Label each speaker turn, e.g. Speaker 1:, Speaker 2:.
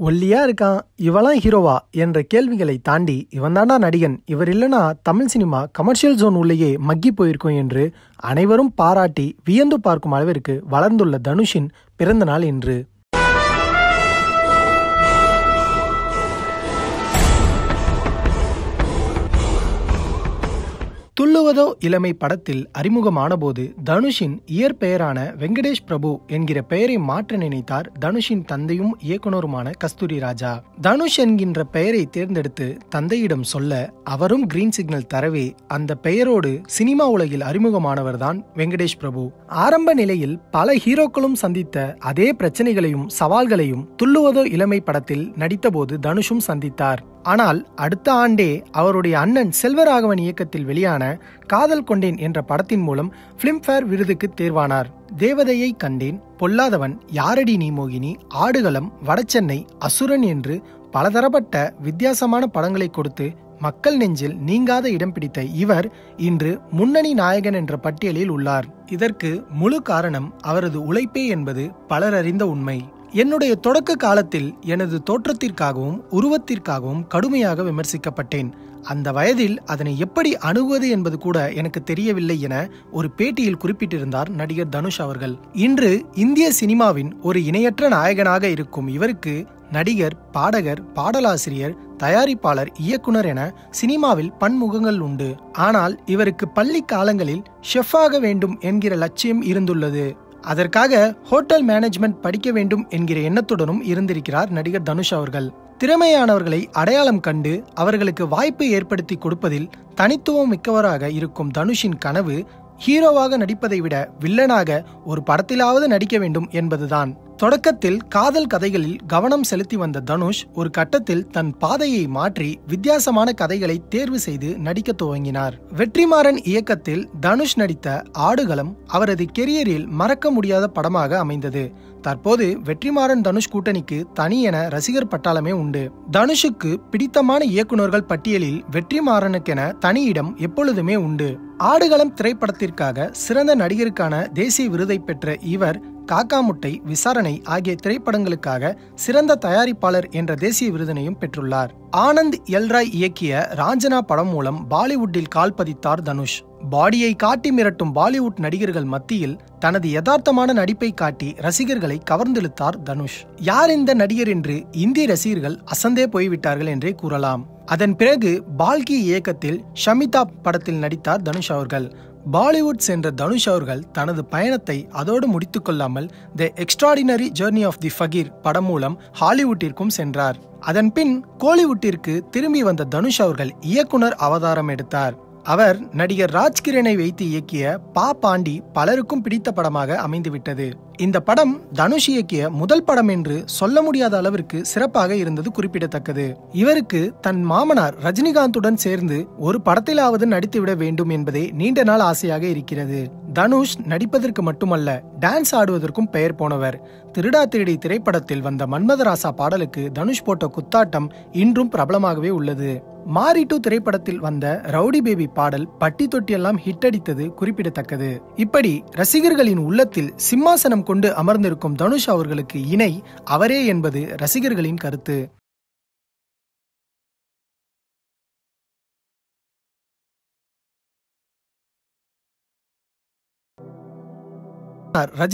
Speaker 1: ஒல்லியா இருக்கான் இவளாம் ஹீரோவா என்ற கேள்விகளை தாண்டி இவன் தாண்டா நடிகன் இவர் இல்லைனா தமிழ் சினிமா கமர்ஷியல் ஜோன் உள்ளேயே மக்கி போயிருக்கும் என்று அனைவரும் பாராட்டி வியந்து பார்க்கும் அளவிற்கு வளர்ந்துள்ள தனுஷின் பிறந்த நாள் இன்று துள்ளுவதோ இளமை படத்தில் அறிமுகமானபோது தனுஷின் இயற்பெயரான வெங்கடேஷ் பிரபு என்கிற பெயரை மாற்ற நினைத்தார் தனுஷின் தந்தையும் இயக்குனருமான கஸ்தூரி ராஜா தனுஷ் என்கின்ற பெயரை தேர்ந்தெடுத்து தந்தையிடம் சொல்ல அவரும் கிரீன் சிக்னல் தரவே அந்த பெயரோடு சினிமா உலகில் அறிமுகமானவர்தான் வெங்கடேஷ் பிரபு ஆரம்ப நிலையில் பல ஹீரோக்களும் சந்தித்த அதே பிரச்சனைகளையும் சவால்களையும் துள்ளுவதோ இளமை படத்தில் நடித்தபோது தனுஷும் சந்தித்தார் ஆனால் அடுத்த ஆண்டே அவருடைய அண்ணன் செல்வராகவன் இயக்கத்தில் வெளியான காதல் கொண்டேன் என்ற படத்தின் மூலம் பிலிம்பேர் விருதுக்கு தேர்வானார் தேவதையை கண்டேன் பொல்லாதவன் யாரடி நீ மோகினி ஆடுகளம் வடசென்னை அசுரன் என்று பலதரப்பட்ட வித்தியாசமான படங்களை கொடுத்து மக்கள் நெஞ்சில் நீங்காத இடம் பிடித்த இவர் இன்று முன்னணி நாயகன் என்ற பட்டியலில் உள்ளார் இதற்கு முழு காரணம் அவரது உழைப்பே என்பது பலர் அறிந்த உண்மை என்னுடைய தொடக்க காலத்தில் எனது தோற்றத்திற்காகவும் உருவத்திற்காகவும் கடுமையாக விமர்சிக்கப்பட்டேன் அந்த வயதில் அதனை எப்படி அணுகுவது என்பது கூட எனக்கு தெரியவில்லை என ஒரு பேட்டியில் குறிப்பிட்டிருந்தார் நடிகர் தனுஷ் அவர்கள் இன்று இந்திய சினிமாவின் ஒரு இணையற்ற நாயகனாக இருக்கும் இவருக்கு நடிகர் பாடகர் பாடலாசிரியர் தயாரிப்பாளர் இயக்குனர் என சினிமாவில் பன்முகங்கள் உண்டு ஆனால் இவருக்கு பள்ளி காலங்களில் ஷெஃபாக வேண்டும் என்கிற லட்சியம் இருந்துள்ளது அதற்காக ஹோட்டல் மேனேஜ்மெண்ட் படிக்க வேண்டும் என்கிற எண்ணத்துடனும் இருந்திருக்கிறார் நடிகர் தனுஷ் அவர்கள் திறமையானவர்களை அடையாளம் கண்டு அவர்களுக்கு வாய்ப்பு ஏற்படுத்தி கொடுப்பதில் தனித்துவம் மிக்கவராக இருக்கும் தனுஷின் கனவு ஹீரோவாக நடிப்பதை விட வில்லனாக ஒரு படத்திலாவது நடிக்க வேண்டும் என்பதுதான் தொடக்கத்தில் காதல் கதைகளில் கவனம் செலுத்தி வந்த தனுஷ் ஒரு கட்டத்தில் தன் பாதையை மாற்றி வித்தியாசமான கதைகளை தேர்வு செய்து நடிக்க துவங்கினார் வெற்றிமாறன் இயக்கத்தில் தனுஷ் நடித்த ஆடுகளம் அவரது கெரியரில் மறக்க முடியாத படமாக அமைந்தது தற்போது வெற்றிமாறன் தனுஷ் கூட்டணிக்கு தனி என ரசிகர் பட்டாளமே உண்டு தனுஷுக்கு பிடித்தமான இயக்குநர்கள் பட்டியலில் வெற்றிமாறனுக்கென தனி இடம் எப்பொழுதுமே உண்டு ஆடுகளம் திரைப்படத்திற்காக சிறந்த நடிகருக்கான தேசிய விருதை பெற்ற இவர் காக்கா முட்டை விசாரணை ஆகிய திரைப்படங்களுக்காக சிறந்த தயாரிப்பாளர் என்ற தேசிய விருதினையும் பெற்றுள்ளார் ஆனந்த் எல்ராய் இயக்கிய ராஞ்சனா படம் மூலம் பாலிவுட்டில் கால் பதித்தார் தனுஷ் பாடியை காட்டி மிரட்டும் பாலிவுட் நடிகர்கள் மத்தியில் தனது யதார்த்தமான நடிப்பை காட்டி ரசிகர்களை கவர்ந்தெழுத்தார் தனுஷ் யார் இந்த நடிகர் என்று இந்திய ரசிகர்கள் அசந்தே போய்விட்டார்கள் என்றே கூறலாம் அதன் பிறகு பால்கி இயக்கத்தில் ஷமிதா படத்தில் நடித்தார் தனுஷ் அவர்கள் பாலிவுட் சென்ற தனுஷ் அவர்கள் தனது பயணத்தை அதோடு முடித்துக் கொள்ளாமல் the extraordinary journey of the fakir படம் மூலம் ஹாலிவுட்டிற்கும் சென்றார் அதன் பின் கோலிவுட்டிற்கு திரும்பி வந்த தனுஷ் அவர்கள் இயக்குனர் அவதாரம் எடுத்தார் அவர் நடிகர் ராஜ்கிரனை வைத்து இயக்கிய பா பாண்டி பலருக்கும் பிடித்த படமாக அமைந்துவிட்டது இந்த படம் தனுஷ் இயக்கிய முதல் படம் என்று சொல்ல முடியாத அளவிற்கு சிறப்பாக இருந்தது குறிப்பிடத்தக்கது இவருக்கு தன் மாமனார் ரஜினிகாந்துடன் சேர்ந்து ஒரு படத்திலாவது நடித்துவிட வேண்டும் என்பதே நீண்ட நாள் ஆசையாக இருக்கிறது தனுஷ் நடிப்பதற்கு மட்டுமல்ல டான்ஸ் ஆடுவதற்கும் பெயர் போனவர் திருடா திருடி திரைப்படத்தில் வந்த மன்மதராசா பாடலுக்கு தனுஷ் போட்ட குத்தாட்டம் இன்றும் பிரபலமாகவே உள்ளது மாரி டூ திரைப்படத்தில் வந்த ரவுடி பேபி பாடல் பட்டி தொட்டியெல்லாம் ஹிட் அடித்தது குறிப்பிடத்தக்கது இப்படி ரசிகர்களின் உள்ளத்தில் சிம்மாசனம் கொண்டு அமர்ந்திருக்கும் தனுஷ் அவர்களுக்கு இணை அவரே என்பது ரசிகர்களின் கருத்து ரஜி